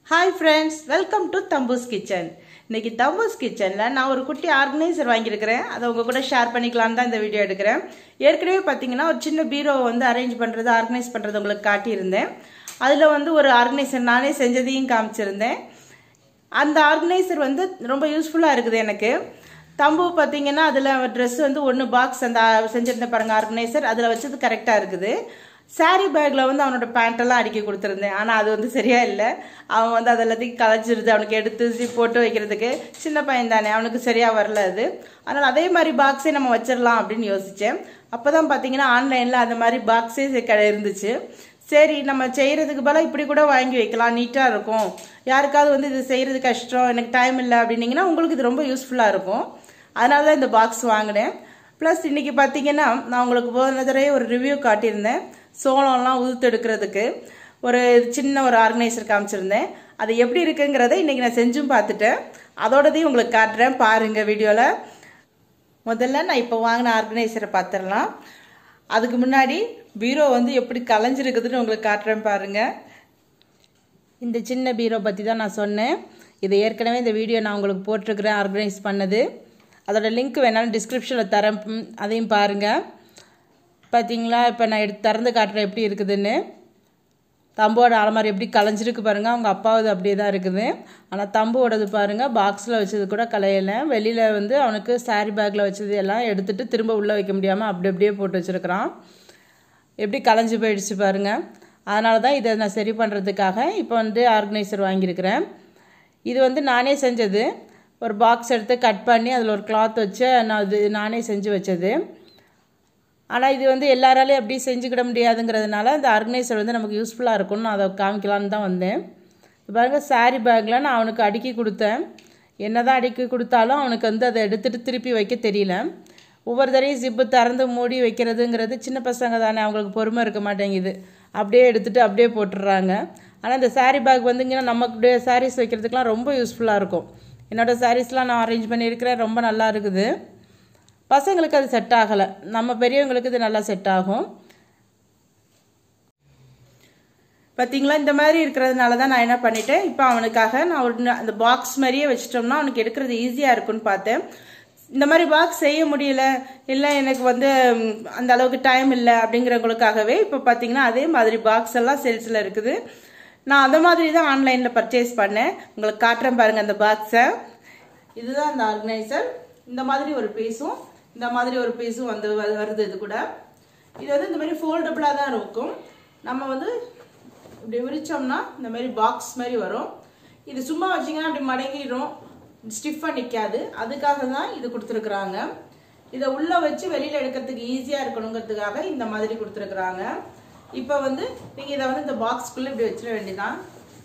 hi friends welcome to Thambu's kitchen இன்னைக்கு தம்பூஸ் கிச்சனில் நான் ஒரு குட்டி ஆர்கனைசர் வாங்கியிருக்கிறேன் அதை உங்கள் கூட ஷேர் பண்ணிக்கலான்னு தான் இந்த வீடியோ எடுக்கிறேன் ஏற்கனவே பார்த்தீங்கன்னா ஒரு சின்ன பீரோவை வந்து அரேஞ்ச் பண்ணுறது ஆர்கனைஸ் பண்ணுறது உங்களுக்கு காட்டியிருந்தேன் அதில் வந்து ஒரு ஆர்கனைசர் நானே செஞ்சதையும் காமிச்சிருந்தேன் அந்த ஆர்கனைசர் வந்து ரொம்ப யூஸ்ஃபுல்லாக இருக்குது எனக்கு தம்பு பார்த்தீங்கன்னா அதில் ட்ரெஸ் வந்து ஒன்று பாக்ஸ் அந்த செஞ்சிருந்த பாருங்க ஆர்கனைசர் அதில் வச்சது கரெக்டாக இருக்குது சாரீ பேக்கில் வந்து அவனோட பேண்ட்டெல்லாம் அடுக்கி கொடுத்துருந்தேன் ஆனால் அது வந்து சரியா இல்லை அவன் வந்து அது எல்லாத்தையும் கலைச்சிருது அவனுக்கு எடுத்து zip போட்டு வைக்கிறதுக்கு சின்ன பையன் தானே அவனுக்கு சரியாக வரல அது அதனால் அதே மாதிரி பாக்ஸே நம்ம வச்சிடலாம் அப்படின்னு யோசித்தேன் அப்போ தான் பார்த்தீங்கன்னா ஆன்லைனில் அந்த மாதிரி பாக்ஸே இருந்துச்சு சரி நம்ம செய்கிறதுக்கு பதிலாக இப்படி கூட வாங்கி வைக்கலாம் நீட்டாக இருக்கும் யாருக்காவது வந்து இது செய்கிறது கஷ்டம் எனக்கு டைம் இல்லை அப்படின்னீங்கன்னா உங்களுக்கு இது ரொம்ப யூஸ்ஃபுல்லாக இருக்கும் அதனால தான் இந்த பாக்ஸ் வாங்கினேன் ப்ளஸ் இன்றைக்கி பார்த்தீங்கன்னா நான் உங்களுக்கு போன தடவை ஒரு ரிவ்யூ காட்டியிருந்தேன் சோளம்லாம் உதுத்து எடுக்கிறதுக்கு ஒரு சின்ன ஒரு ஆர்கனைசர் காமிச்சிருந்தேன் அது எப்படி இருக்குங்கிறத இன்றைக்கி நான் செஞ்சும் பார்த்துட்டேன் அதோடதையும் உங்களுக்கு காட்டுறேன் பாருங்கள் வீடியோவில் முதல்ல நான் இப்போ வாங்கின ஆர்கனைசரை பார்த்துடலாம் அதுக்கு முன்னாடி பீரோ வந்து எப்படி கலைஞ்சிருக்குதுன்னு உங்களுக்கு காட்டுறேன் பாருங்கள் இந்த சின்ன பீரோ பற்றி தான் நான் சொன்னேன் இது ஏற்கனவே இந்த வீடியோ நான் உங்களுக்கு போட்டிருக்கிறேன் ஆர்கனைஸ் பண்ணது அதோட லிங்க் வேணாலும் டிஸ்கிரிப்ஷனில் தரேன் ம், அதையும் பாருங்கள் பார்த்தீங்களா இப்போ நான் எடுத்து திறந்து காட்டுறேன் எப்படி இருக்குதுன்னு தம்போட அலமாரி எப்படி கலைஞ்சிருக்கு பாருங்கள் அவங்க அப்பாவது அப்படியே தான் இருக்குது ஆனால் தம்போடது பாருங்கள் பாக்ஸில் வச்சது கூட கலையலை வெளியில் வந்து அவனுக்கு சாரி பேக்கில் வச்சது எல்லாம் எடுத்துகிட்டு திரும்ப உள்ளே வைக்க முடியாமல் அப்படி அப்படியே போட்டு வச்சுருக்கிறான் எப்படி கலைஞ்சு போயிடுச்சு பாருங்கள் அதனால தான் இதை நான் சரி பண்ணுறதுக்காக இப்போ வந்து ஆர்கனைசர் வாங்கியிருக்கிறேன் இது வந்து நானே செஞ்சது ஒரு பாக்ஸ் எடுத்து கட் பண்ணி அதில் ஒரு கிளாத் வச்சு நான் இது நானே செஞ்சு வச்சது ஆனால் இது வந்து எல்லாராலையும் அப்படி செஞ்சுக்கிட முடியாதுங்கிறதுனால இந்த ஆர்கனைசர் வந்து நமக்கு யூஸ்ஃபுல்லாக இருக்கும்னு நான் அதை காமிக்கலான்னு தான் வந்தேன் இப்போ பாருங்க சாரி பேக்கில் நான் அவனுக்கு அடுக்கி கொடுத்தேன் என்ன தான் அடுக்கி கொடுத்தாலும் அவனுக்கு வந்து அதை எடுத்துகிட்டு திருப்பி வைக்க தெரியல ஒவ்வொரு தடையும் ஜிப்பு திறந்து மூடி வைக்கிறதுங்கிறது சின்ன பசங்க தானே அவங்களுக்கு பொறுமை இருக்க மாட்டேங்குது அப்படியே எடுத்துகிட்டு அப்படியே போட்டுடுறாங்க ஆனால் இந்த சாரி பேக் வந்துங்கன்னா நமக்குடைய சாரீஸ் வைக்கிறதுக்கெலாம் ரொம்ப யூஸ்ஃபுல்லாக இருக்கும் என்னோடய சாரீஸ்லாம் நான் அரேஞ்ச் பண்ணியிருக்கிறேன் ரொம்ப நல்லா இருக்குது பசங்களுக்கு அது செட் ஆகலை நம்ம பெரியவங்களுக்கு இது நல்லா செட் ஆகும் பார்த்தீங்களா இந்த மாதிரி இருக்கிறதுனால தான் நான் என்ன பண்ணிட்டேன் இப்போ அவனுக்காக நான் ஒரு ந- அந்த பாக்ஸ் மாதிரியே வச்சிட்டோம்னா அவனுக்கு எடுக்கிறது ஈஸியாக இருக்கும்னு பார்த்தேன் இந்த மாதிரி பாக்ஸ் செய்ய முடியல இல்லை எனக்கு வந்து ம், அந்த அளவுக்கு டைம் இல்லை அப்படிங்கிறவங்களுக்காகவே இப்போ பார்த்தீங்கன்னா அதே மாதிரி பாக்ஸ் எல்லாம் சேல்ஸில் இருக்குது நான் அந்த மாதிரி தான் ஆன்லைனில் பர்ச்சேஸ் பண்ணேன் உங்களுக்கு காட்டுறேன் பாருங்கள் அந்த பாக்ஸை இதுதான் அந்த ஆர்கனைசர் இந்த மாதிரி ஒரு பீஸும் இந்த மாதிரி ஒரு பீஸும் வந்து வ- வருது இது கூட இது வந்து இந்த மாதிரி ஃபோல்டபுளாக தான் இருக்கும் நம்ம வந்து இப்படி விரிச்சோம்னா இந்த மாதிரி பாக்ஸ் மாதிரி வரும் இது சும்மா வச்சிங்கன்னா அப்படி மடங்கிடும் ஸ்டிஃபாக நிற்காது அதுக்காக தான் இது கொடுத்துருக்குறாங்க இதை உள்ளே வச்சு வெளியில் எடுக்கிறதுக்கு ஈஸியாக இருக்கணுங்கிறதுக்காக இந்த மாதிரி கொடுத்துருக்குறாங்க இப்போ வந்து நீங்கள் இதை வந்து இந்த பாக்ஸ்க்குள்ளே இப்படி வச்சிட வேண்டியதான்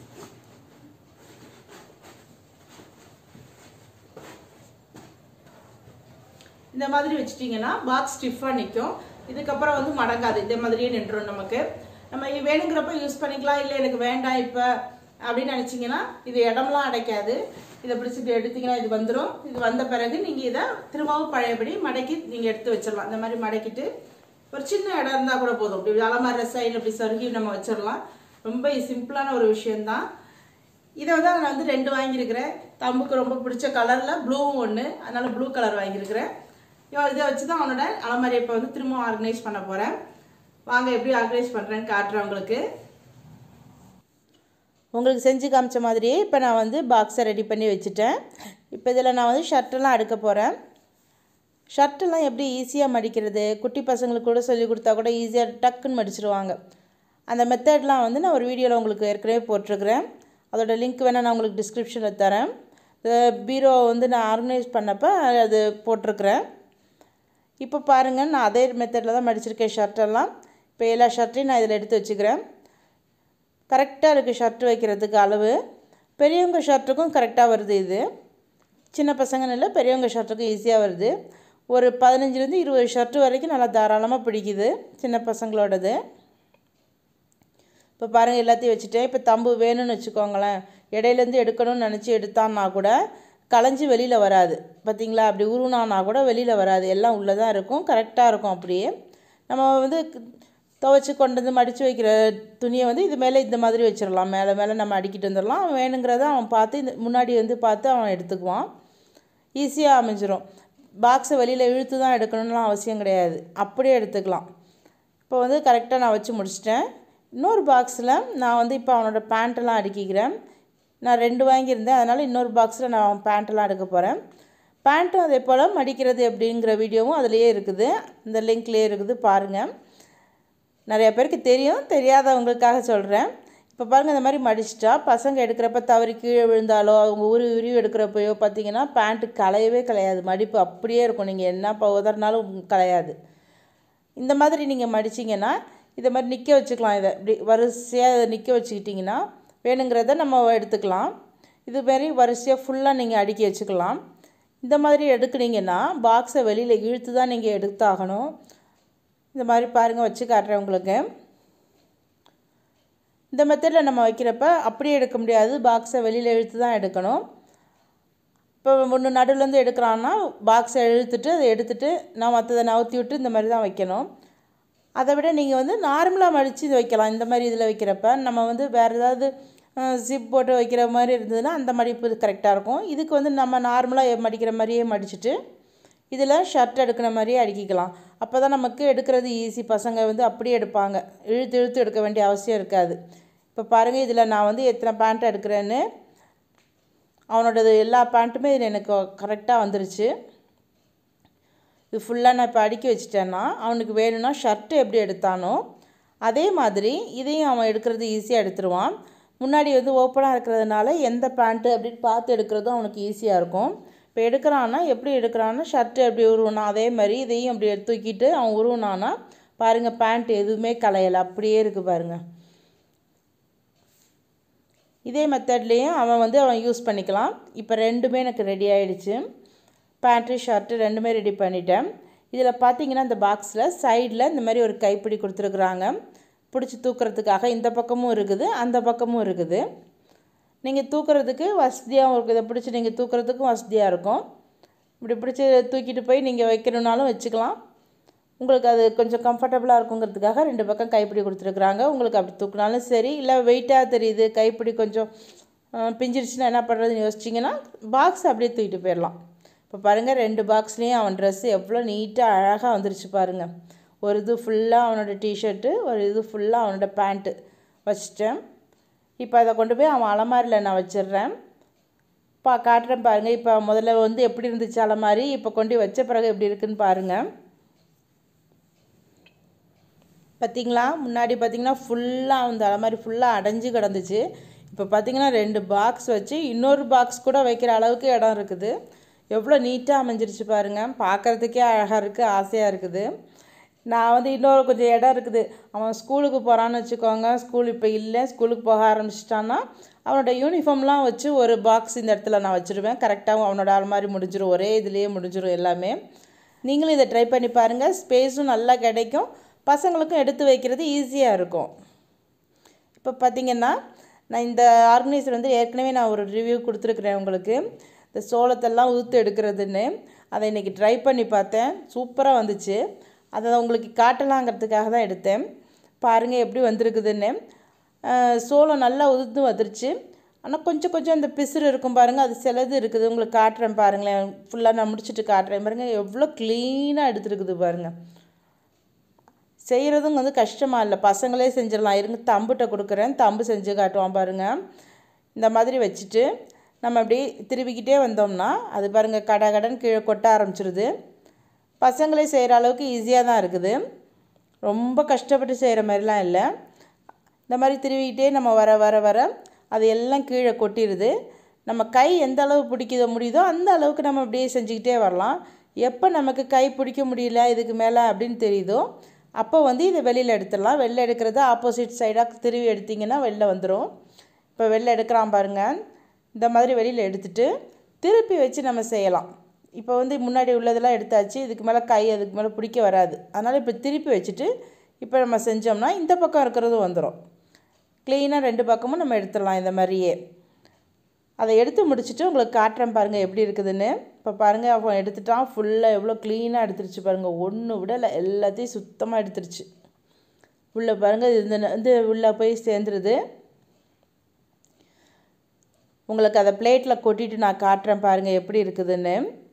இந்த மாதிரி வச்சிட்டிங்கன்னா பாக்ஸ் ஸ்டிஃபாக நிற்கும் இதுக்கப்புறம் வந்து மடங்காது இதே மாதிரியே நின்றுடும் நமக்கு நம்ம இது வேணுங்கிறப்ப யூஸ் பண்ணிக்கலாம் இல்லை எனக்கு வேண்டாம் இப்போ அப்படின்னு நினச்சிங்கன்னா இது இடம்லாம் அடைக்காது இதை பிடிச்சி இப்படி எடுத்தீங்கன்னா இது வந்துடும் இது வந்த பிறகு நீங்கள் இதை திரும்பவும் பழையபடி மடக்கி நீங்கள் எடுத்து வச்சிடலாம் இந்த மாதிரி மடக்கிட்டு ஒரு சின்ன இடம் இருந்தால் கூட போதும் இப்படி அலமாரி சைடில் இப்படி சொருகி நம்ம வச்சிடலாம் ரொம்ப சிம்பிளான ஒரு விஷயம்தான் இதை வந்து நான் வந்து ரெண்டு வாங்கியிருக்கிறேன் தம்புக்கு ரொம்ப பிடிச்ச கலரில் ப்ளூவும் ஒன்று அதனால ப்ளூ கலர் வாங்கியிருக்கிறேன் இவன் இதை வச்சு தான் அவனோட அலமாரி இப்போ வந்து திரும்ப ஆர்கனைஸ் பண்ண போகிறேன் வாங்க எப்படி ஆர்கனைஸ் பண்ணுறேன்னு காட்டுறேன் உங்களுக்கு உங்களுக்கு செஞ்சு காமிச்ச மாதிரியே இப்போ நான் வந்து பாக்ஸை ரெடி பண்ணி வச்சுட்டேன் இப்போ இதில் நான் வந்து ஷர்ட்டெல்லாம் அடுக்க போகிறேன் ஷர்ட்டெல்லாம் எப்படி ஈஸியாக மடிக்கிறது குட்டி பசங்களுக்கு கூட சொல்லி கொடுத்தா கூட ஈஸியாக டக்குன்னு மடிச்சிருவாங்க அந்த மெத்தட்லாம் வந்து நான் ஒரு வீடியோவில் உங்களுக்கு ஏற்கனவே போட்டிருக்கிறேன் அதோட லிங்க் வேணால் நான் உங்களுக்கு டிஸ்கிரிப்ஷனில் தரேன் பீரோ வந்து நான் ஆர்கனைஸ் பண்ணப்போ அது போட்டிருக்கிறேன் இப்போ பாருங்கள் நான் அதே மெத்தடில் தான் மடிச்சிருக்கேன் ஷர்ட்டெல்லாம் இப்போ எல்லா ஷர்ட்டையும் நான் இதில் எடுத்து வச்சுக்கிறேன் கரெக்டாக இருக்குது ஷர்ட் வைக்கிறதுக்கு அளவு பெரியவங்க ஷர்ட்டுக்கும் கரெக்டாக வருது இது சின்ன பசங்கன்னு இல்லை பெரியவங்க ஷர்ட்டுக்கும் ஈஸியாக வருது ஒரு பதினஞ்சுலேருந்து இருபது ஷர்ட்டு வரைக்கும் நல்லா தாராளமாக பிடிக்குது சின்ன பசங்களோடது இப்போ பாருங்கள் எல்லாத்தையும் வச்சுட்டேன் இப்போ தம்பு வேணும்னு வச்சுக்கோங்களேன் இடையிலேருந்து எடுக்கணும்னு நினச்சி எடுத்தான்னா கூட களைஞ்சி வெளியில் வராது பார்த்தீங்களா அப்படி உருனானா கூட வெளியில் வராது எல்லாம் உள்ளே தான் இருக்கும் கரெக்டாக இருக்கும் அப்படியே நம்ம வந்து துவைச்சி கொண்டு வந்து மடித்து வைக்கிற துணியை வந்து இது மேலே இந்த மாதிரி வச்சிடலாம் மேலே மேலே நம்ம அடிக்கிட்டு வந்துடலாம் அவன் வேணுங்கிறத அவன் பார்த்து இந்த முன்னாடி வந்து பார்த்து அவன் எடுத்துக்குவான் ஈஸியாக அமைஞ்சிரும் பாக்ஸை வெளியில் இழுத்து தான் எடுக்கணும்லாம் அவசியம் கிடையாது அப்படியே எடுத்துக்கலாம் இப்போ வந்து கரெக்டாக நான் வச்சு முடிச்சிட்டேன் இன்னொரு பாக்ஸில் நான் வந்து இப்போ அவனோட பேண்ட்டெல்லாம் அடுக்கிக்கிறேன் நான் ரெண்டு வாங்கியிருந்தேன் அதனால் இன்னொரு பாக்ஸில் நான் அவன் பேண்ட்டெல்லாம் எடுக்க போகிறேன் பேண்ட்டும் அதே போல் மடிக்கிறது எப்படிங்கிற வீடியோவும் அதுலேயே இருக்குது இந்த லிங்க்லேயே இருக்குது பாருங்கள் நிறைய பேருக்கு தெரியும் தெரியாதவங்களுக்காக சொல்கிறேன் இப்போ பாருங்கள் இந்த மாதிரி மடிச்சிட்டா பசங்க எடுக்கிறப்ப தவறி கீழே விழுந்தாலோ அவங்க உரு உருவி எடுக்கிறப்பையோ பார்த்தீங்கன்னா பேண்ட்டு கலையவே கலையாது மடிப்பு அப்படியே இருக்கும் நீங்கள் என்ன இப்போ உதறினாலும் கலையாது இந்த மாதிரி நீங்கள் மடிச்சிங்கன்னா இதை மாதிரி நிற்க வச்சுக்கலாம் இதை இப்படி வரிசையாக இதை நிற்க வச்சுக்கிட்டிங்கன்னா வேணுங்கிறத நம்ம எடுத்துக்கலாம் இது மாதிரி வரிசையாக ஃபுல்லாக நீங்கள் அடுக்கி வச்சுக்கலாம் இந்த மாதிரி எடுக்குனீங்கன்னா பாக்ஸை வெளியில் இழுத்து தான் நீங்கள் எடுத்தாகணும் இந்த மாதிரி பாருங்கள் வச்சு காட்டுறேன் உங்களுக்கு இந்த மெத்தடில் நம்ம வைக்கிறப்ப அப்படியே எடுக்க முடியாது பாக்ஸை வெளியில் இழுத்து தான் எடுக்கணும் இப்போ ஒன்று நடுவுலேருந்து எடுக்கிறான்னா பாக்ஸை இழுத்துட்டு அதை எடுத்துட்டு நான் மற்றதை நவுத்தி விட்டு இந்த மாதிரி தான் வைக்கணும் அதை விட நீங்கள் வந்து நார்மலாக மடித்து இது வைக்கலாம் இந்த மாதிரி இதில் வைக்கிறப்ப நம்ம வந்து வேறு ஏதாவது ஜிப் போட்டு வைக்கிற மாதிரி இருந்ததுன்னா அந்த மடிப்பு கரெக்டாக இருக்கும் இதுக்கு வந்து நம்ம நார்மலாக மடிக்கிற மாதிரியே மடிச்சுட்டு இதில் ஷர்ட் எடுக்கிற மாதிரியே அடுக்கிக்கலாம் அப்போ தான் நமக்கு எடுக்கிறது ஈஸி பசங்க வந்து அப்படியே எடுப்பாங்க இழுத்து இழுத்து எடுக்க வேண்டிய அவசியம் இருக்காது இப்போ பாருங்கள் இதில் நான் வந்து எத்தனை பேண்ட் எடுக்கிறேன்னு அவனோடது எல்லா பேண்ட்டுமே இதில் எனக்கு கரெக்டாக வந்துருச்சு இது ஃபுல்லாக நான் இப்போ அடுக்கி வச்சிட்டேன்னா அவனுக்கு வேணும்னா ஷர்ட்டு எப்படி எடுத்தானோ அதே மாதிரி இதையும் அவன் எடுக்கிறது ஈஸியாக எடுத்துருவான் முன்னாடி வந்து ஓப்பனாக இருக்கிறதுனால எந்த பேண்ட்டு அப்படின்னு பார்த்து எடுக்கிறதும் அவனுக்கு ஈஸியாக இருக்கும் இப்போ எடுக்கிறான்னா எப்படி எடுக்கிறான்னா ஷர்ட்டு எப்படி உருவனா அதே மாதிரி இதையும் அப்படி தூக்கிட்டு அவன் உருவனானா பாருங்கள் பேண்ட் எதுவுமே கலையலை அப்படியே இருக்குது பாருங்கள் இதே மெத்தட்லேயும் அவன் வந்து அவன் யூஸ் பண்ணிக்கலாம் இப்போ ரெண்டுமே எனக்கு ரெடி ஆகிடுச்சு பேண்ட்டு ஷர்ட்டு ரெண்டுமே ரெடி பண்ணிட்டேன் இதில் பார்த்தீங்கன்னா இந்த பாக்ஸில் சைடில் இந்த மாதிரி ஒரு கைப்பிடி கொடுத்துருக்குறாங்க பிடிச்சி தூக்குறதுக்காக இந்த பக்கமும் இருக்குது அந்த பக்கமும் இருக்குது நீங்கள் தூக்குறதுக்கு வசதியாகவும் இருக்குது இதை பிடிச்சி நீங்கள் தூக்குறதுக்கும் வசதியாக இருக்கும் இப்படி பிடிச்சி தூக்கிட்டு போய் நீங்கள் வைக்கணுன்னாலும் வச்சுக்கலாம் உங்களுக்கு அது கொஞ்சம் கம்ஃபர்டபுளாக இருக்குங்கிறதுக்காக ரெண்டு பக்கம் கைப்பிடி கொடுத்துருக்குறாங்க உங்களுக்கு அப்படி தூக்குனாலும் சரி இல்லை வெயிட்டாக தெரியுது கைப்பிடி கொஞ்சம் பிஞ்சிருச்சுன்னா என்ன பண்ணுறதுன்னு யோசிச்சிங்கன்னா பாக்ஸ் அப்படியே தூக்கிட்டு போயிடலாம் இப்போ பாருங்கள் ரெண்டு பாக்ஸ்லேயும் அவன் ட்ரெஸ்ஸு எவ்வளோ நீட்டாக அழகாக வந்துருச்சு பாருங்கள் ஒரு இது ஃபுல்லாக அவனோட டிஷர்ட்டு ஒரு இது ஃபுல்லாக அவனோட பேண்ட்டு வச்சிட்டேன் இப்போ அதை கொண்டு போய் அவன் அலமாரியில் நான் வச்சிடுறேன் பா காட்டுறேன் பாருங்கள் இப்போ முதல்ல வந்து எப்படி இருந்துச்சு அலமாரி இப்போ கொண்டு வச்ச பிறகு எப்படி இருக்குன்னு பாருங்கள் பார்த்தீங்களா முன்னாடி பார்த்தீங்கன்னா ஃபுல்லாக அந்த அலமாரி ஃபுல்லாக அடைஞ்சு கிடந்துச்சு இப்போ பார்த்தீங்கன்னா ரெண்டு பாக்ஸ் வச்சு இன்னொரு பாக்ஸ் கூட வைக்கிற அளவுக்கு இடம் இருக்குது எவ்வளோ நீட்டாக அமைஞ்சிருச்சு பாருங்கள் பார்க்குறதுக்கே அழகாக இருக்குது ஆசையாக இருக்குது நான் வந்து இன்னொரு கொஞ்சம் இடம் இருக்குது அவன் ஸ்கூலுக்கு போகிறான்னு வச்சுக்கோங்க ஸ்கூல் இப்போ இல்லை ஸ்கூலுக்கு போக ஆரம்பிச்சிட்டான்னா அவனோட யூனிஃபார்ம்லாம் வச்சு ஒரு பாக்ஸ் இந்த இடத்துல நான் வச்சுருவேன் கரெக்டாக அவனோட அலமாரி முடிஞ்சிடும் ஒரே இதுலேயே முடிஞ்சிடும் எல்லாமே நீங்களும் இதை ட்ரை பண்ணி பாருங்கள் ஸ்பேஸும் நல்லா கிடைக்கும் பசங்களுக்கும் எடுத்து வைக்கிறது ஈஸியாக இருக்கும் இப்போ பார்த்திங்கன்னா நான் இந்த ஆர்கனைசர் வந்து ஏற்கனவே நான் ஒரு ரிவ்யூ கொடுத்துருக்குறேன் உங்களுக்கு இந்த சோளத்தெல்லாம் ஊற்று எடுக்கிறதுன்னு அதை இன்றைக்கி ட்ரை பண்ணி பார்த்தேன் சூப்பராக வந்துச்சு அதை உங்களுக்கு காட்டலாங்கிறதுக்காக தான் எடுத்தேன் பாருங்கள் எப்படி வந்திருக்குதுன்னு சோளம் நல்லா உதுத்து வந்துருச்சு ஆனால் கொஞ்சம் கொஞ்சம் அந்த பிசுறு இருக்கும் பாருங்கள் அது சிலது இருக்குது உங்களுக்கு காட்டுறேன் பாருங்களேன் ஃபுல்லாக நான் முடிச்சுட்டு காட்டுறேன் பாருங்கள் எவ்வளோ க்ளீனாக எடுத்துருக்குது பாருங்கள் செய்கிறதும் வந்து கஷ்டமாக இல்லை பசங்களே செஞ்சிடலாம் இருங்க தம்புகிட்ட கொடுக்குறேன் தம்பு செஞ்சு காட்டுவான் பாருங்கள் இந்த மாதிரி வச்சுட்டு நம்ம அப்படி திருவிக்கிட்டே வந்தோம்னா அது பாருங்கள் கடை கடன் கீழே கொட்ட ஆரம்பிச்சிருது பசங்களே செய்கிற அளவுக்கு ஈஸியாக தான் இருக்குது ரொம்ப கஷ்டப்பட்டு செய்கிற மாதிரிலாம் இல்லை இந்த மாதிரி திருவிக்கிட்டே நம்ம வர வர வர அது எல்லாம் கீழே கொட்டிடுது நம்ம கை எந்த அளவு பிடிக்க முடியுதோ அந்த அளவுக்கு நம்ம அப்படியே செஞ்சுக்கிட்டே வரலாம் எப்போ நமக்கு கை பிடிக்க முடியல இதுக்கு மேலே அப்படின்னு தெரியுதோ அப்போ வந்து இதை வெளியில் எடுத்துடலாம் வெளில எடுக்கிறது ஆப்போசிட் சைடாக திருவி எடுத்திங்கன்னா வெளில வந்துடும் இப்போ வெளில எடுக்கிறான் பாருங்கள் இந்த மாதிரி வெளியில் எடுத்துட்டு திருப்பி வச்சு நம்ம செய்யலாம் இப்போ வந்து முன்னாடி உள்ளதெல்லாம் எடுத்தாச்சு இதுக்கு மேலே கை அதுக்கு மேலே பிடிக்க வராது அதனால் இப்போ திருப்பி வச்சுட்டு இப்போ நம்ம செஞ்சோம்னா இந்த பக்கம் இருக்கிறதும் வந்துடும் க்ளீனாக ரெண்டு பக்கமும் நம்ம எடுத்துடலாம் இந்த மாதிரியே அதை எடுத்து முடிச்சுட்டு உங்களுக்கு காட்டுறேன் பாருங்கள் எப்படி இருக்குதுன்னு இப்போ பாருங்கள் அவன் எடுத்துட்டான் ஃபுல்லாக எவ்வளோ க்ளீனாக எடுத்துருச்சு பாருங்கள் ஒன்று விடலை எல்லாத்தையும் சுத்தமாக எடுத்துருச்சு உள்ளே பாருங்கள் இது இந்த வந்து உள்ளே போய் சேர்ந்துருது உங்களுக்கு அதை பிளேட்டில் கொட்டிட்டு நான் காட்டுறேன் பாருங்கள் எப்படி இருக்குதுன்னு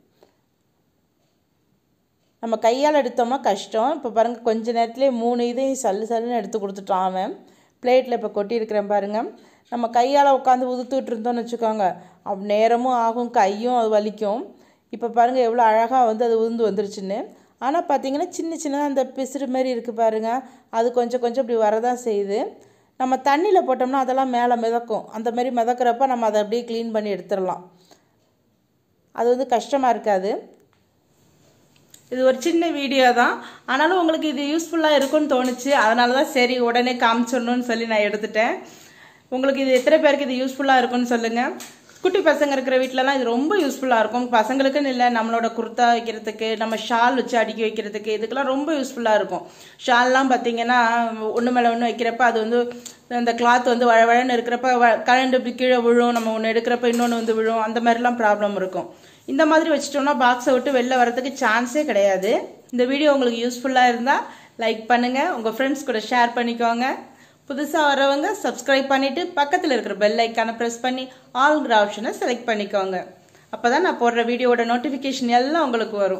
நம்ம கையால் எடுத்தோம்னா கஷ்டம் இப்போ பாருங்கள் கொஞ்ச நேரத்துலேயே மூணு இதையும் சல்லு சல்லுன்னு எடுத்து கொடுத்துட்டான் அவன் பிளேட்டில் இப்போ கொட்டியிருக்கிறேன் பாருங்கள் நம்ம கையால் உட்காந்து உதுத்துட்டு இருந்தோம்னு வச்சுக்கோங்க அப் நேரமும் ஆகும் கையும் அது வலிக்கும் இப்போ பாருங்கள் எவ்வளோ அழகாக வந்து அது உதிர்ந்து வந்துருச்சுன்னு ஆனால் பார்த்தீங்கன்னா சின்ன சின்னதாக அந்த பிசுறு மாதிரி இருக்குது பாருங்கள் அது கொஞ்சம் கொஞ்சம் இப்படி வரதான் செய்யுது நம்ம தண்ணியில் போட்டோம்னா அதெல்லாம் மேலே மிதக்கும் அந்த மாதிரி மிதக்கிறப்ப நம்ம அதை அப்படியே க்ளீன் பண்ணி எடுத்துடலாம் அது வந்து கஷ்டமாக இருக்காது இது ஒரு சின்ன வீடியோ தான் ஆனாலும் உங்களுக்கு இது யூஸ்ஃபுல்லாக இருக்கும்னு தோணுச்சு அதனால தான் சரி உடனே காமிச்சிடணும்னு சொல்லி நான் எடுத்துட்டேன் உங்களுக்கு இது எத்தனை பேருக்கு இது யூஸ்ஃபுல்லாக இருக்கும்னு சொல்லுங்கள் குட்டி பசங்க இருக்கிற வீட்டிலலாம் இது ரொம்ப யூஸ்ஃபுல்லாக இருக்கும் பசங்களுக்குன்னு இல்லை நம்மளோட குர்த்தா வைக்கிறதுக்கு நம்ம ஷால் வச்சு அடுக்கி வைக்கிறதுக்கு இதுக்கெல்லாம் ரொம்ப யூஸ்ஃபுல்லாக இருக்கும் ஷால்லாம் பார்த்தீங்கன்னா ஒன்று மேலே ஒன்று வைக்கிறப்ப அது வந்து அந்த கிளாத் வந்து வழவழன்னு இருக்கிறப்ப வ- கழண்டு இப்படி கீழே விழும் நம்ம ஒன்று எடுக்கிறப்ப இன்னொன்று வந்து விழும் அந்த மாதிரிலாம் ப்ராப்ளம் இருக்கும் இந்த மாதிரி வச்சிட்டோம்னா பாக்ஸை விட்டு வெளில வரதுக்கு சான்ஸே கிடையாது இந்த வீடியோ உங்களுக்கு யூஸ்ஃபுல்லாக இருந்தால் லைக் பண்ணுங்கள் உங்கள் ஃப்ரெண்ட்ஸ் கூட ஷேர் பண்ணிக்கோங்க புதுசாக வரவங்க சப்ஸ்கிரைப் பண்ணிவிட்டு பக்கத்தில் இருக்கிற பெல் ஐக்கானை ப்ரெஸ் பண்ணி ஆல்ங்கிற ஆப்ஷனை செலக்ட் பண்ணிக்கோங்க அப்போ தான் நான் போடுற வீடியோவோட நோட்டிஃபிகேஷன் எல்லாம் உங்களுக்கு வரும்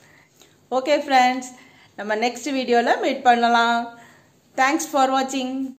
ஓகே ஃப்ரெண்ட்ஸ் நம்ம நெக்ஸ்ட் வீடியோவில் மீட் பண்ணலாம் தேங்க்ஸ் ஃபார் வாட்சிங்